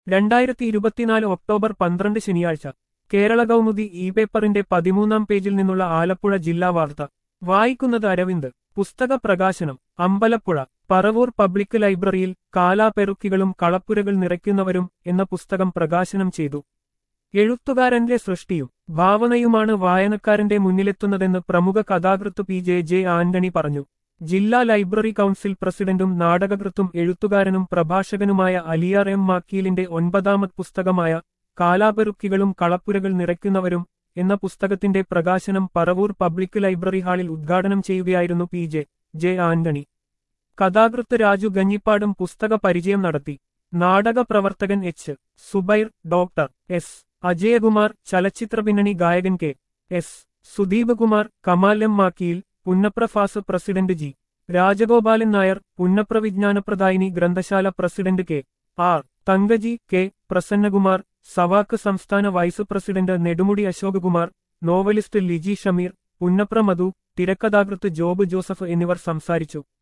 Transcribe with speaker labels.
Speaker 1: രണ്ടായിരത്തി ഇരുപത്തിനാല് ഒക്ടോബർ പന്ത്രണ്ട് ശനിയാഴ്ച കേരള കൗമുദി ഇ പേപ്പറിന്റെ പതിമൂന്നാം പേജിൽ നിന്നുള്ള ആലപ്പുഴ ജില്ലാ വാർത്ത വായിക്കുന്നത് അരവിന്ദ് പുസ്തക പ്രകാശനം അമ്പലപ്പുഴ പറവൂർ പബ്ലിക് ലൈബ്രറിയിൽ കാലാപെറുക്കികളും കളപ്പുരകൾ നിറയ്ക്കുന്നവരും എന്ന പുസ്തകം പ്രകാശനം ചെയ്തു എഴുത്തുകാരന്റെ സൃഷ്ടിയും ഭാവനയുമാണ് വായനക്കാരന്റെ മുന്നിലെത്തുന്നതെന്ന് പ്രമുഖ കഥാകൃത്ത് പി ജെ ജെ ആന്റണി പറഞ്ഞു ജില്ലാ ലൈബ്രറി കൗൺസിൽ പ്രസിഡന്റും നാടകകൃത്തും എഴുത്തുകാരനും പ്രഭാഷകനുമായ അലിയാർ എം മാക്കീലിന്റെ ഒൻപതാമത് പുസ്തകമായ കാലാപെറുക്കികളും കളപ്പുരകൾ നിറയ്ക്കുന്നവരും എന്ന പുസ്തകത്തിന്റെ പ്രകാശനം പറവൂർ പബ്ലിക് ലൈബ്രറി ഹാളിൽ ഉദ്ഘാടനം ചെയ്യുകയായിരുന്നു പി ജെ ജെ ആന്റണി കഥാകൃത്ത് രാജു ഗഞ്ഞിപ്പാടും പുസ്തക പരിചയം നടത്തി നാടക പ്രവർത്തകൻ H Subair doctor S Ajayakumar ചലച്ചിത്ര പിന്നണി ഗായകൻ K S Sudeep Kumar Kamal M മാക്കിയിൽ പുന്നപ്ര ഫാസ് president G Rajagopalan Nair Punnapra Vijnanapradayini Granthasala president K R Thankaji K Prasannakumar സവാക്ക് സംസ്ഥാന vice president Nedumudi Ashok Kumar novelist Liji Shameer Punnapra Madhu തിരക്കഥാകൃത്ത് ജോബ് ജോസഫ് എന്നിവർ സംസാരിച്ചു